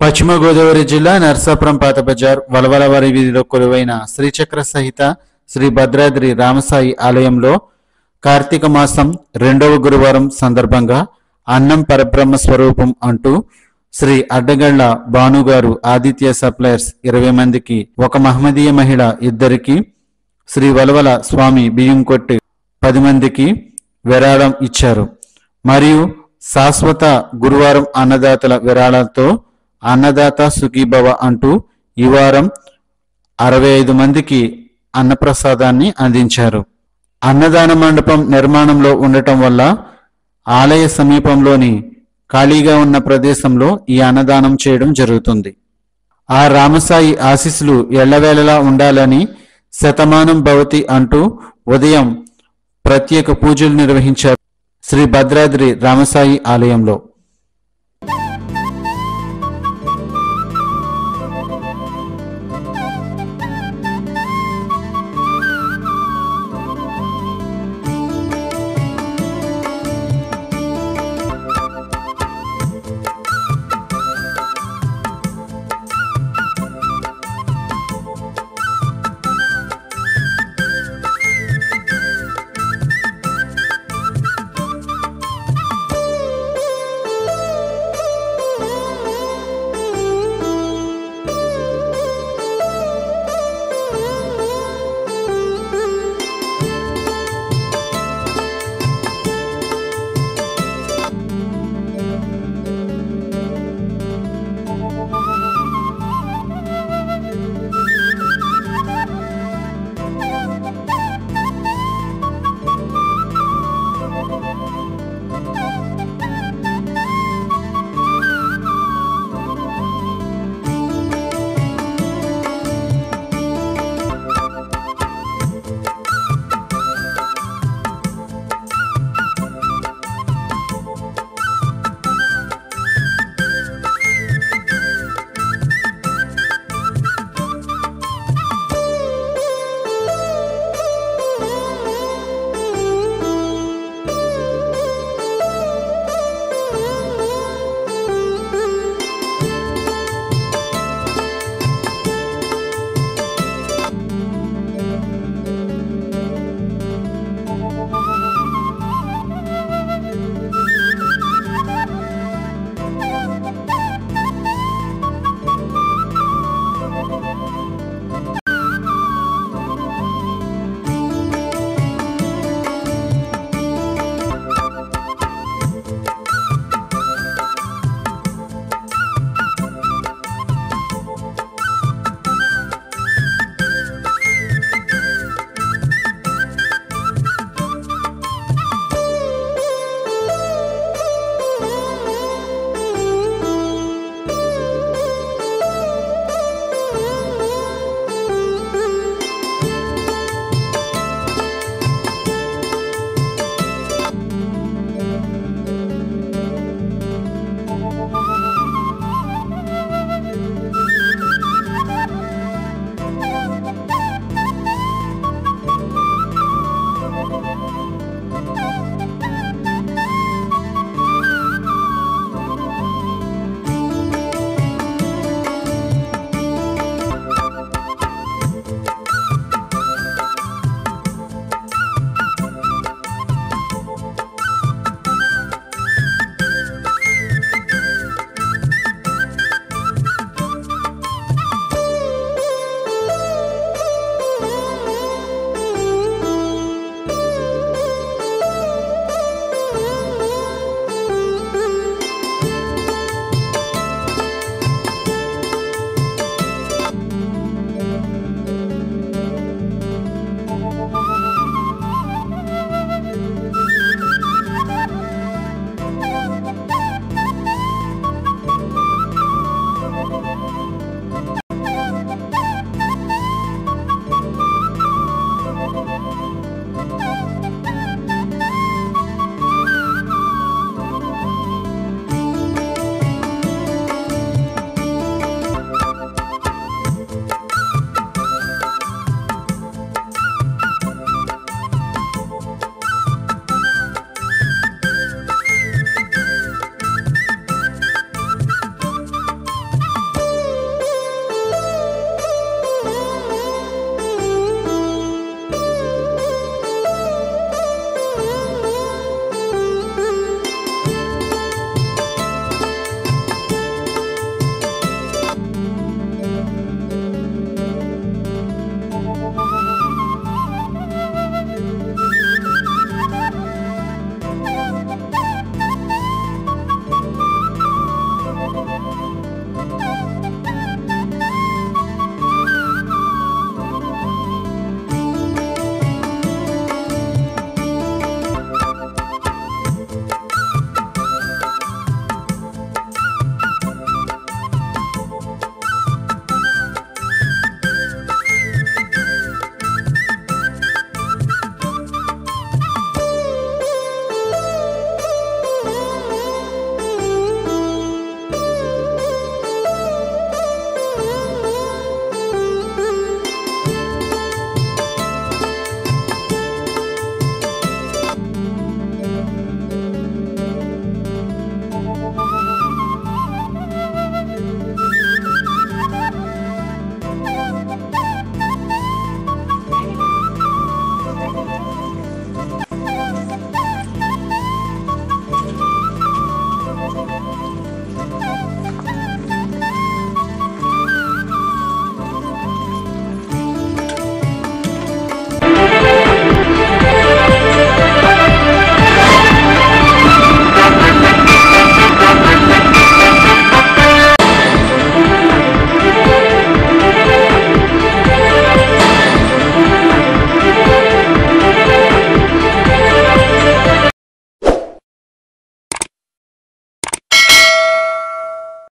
పశ్చిమ గోదావరి జిల్లా నర్సాపురం పాత బజార్ వలవలవారి వీధిలో కొలువైన శ్రీచక్ర సహిత శ్రీ భద్రాద్రి రామసాయి ఆలయంలో కార్తీక మాసం రెండవ గురువారం సందర్భంగా అన్నం పరబ్రహ్మ స్వరూపం అంటూ శ్రీ అడ్డగళ్ల భానుగారు ఆదిత్య సప్లయర్స్ ఇరవై మందికి ఒక మహమ్మదీయ మహిళ ఇద్దరికి శ్రీ వలవల స్వామి బియ్యం కొట్టి పది మందికి విరాళం ఇచ్చారు మరియు శాశ్వత గురువారం అన్నదాతల విరాళాలతో అన్నదాత సుఖీభవ అంటూ ఈ వారం అరవై ఐదు మందికి అన్నప్రసాదాన్ని అందించారు అన్నదాన మండపం నిర్మాణంలో ఉండటం వల్ల ఆలయ సమీపంలోని ఖాళీగా ఉన్న ప్రదేశంలో ఈ అన్నదానం చేయడం జరుగుతుంది ఆ రామసాయి ఆశీస్సులు ఎల్లవేళలా ఉండాలని శతమానం భవతి అంటూ ఉదయం ప్రత్యేక పూజలు నిర్వహించారు శ్రీ భద్రాద్రి రామసాయి ఆలయంలో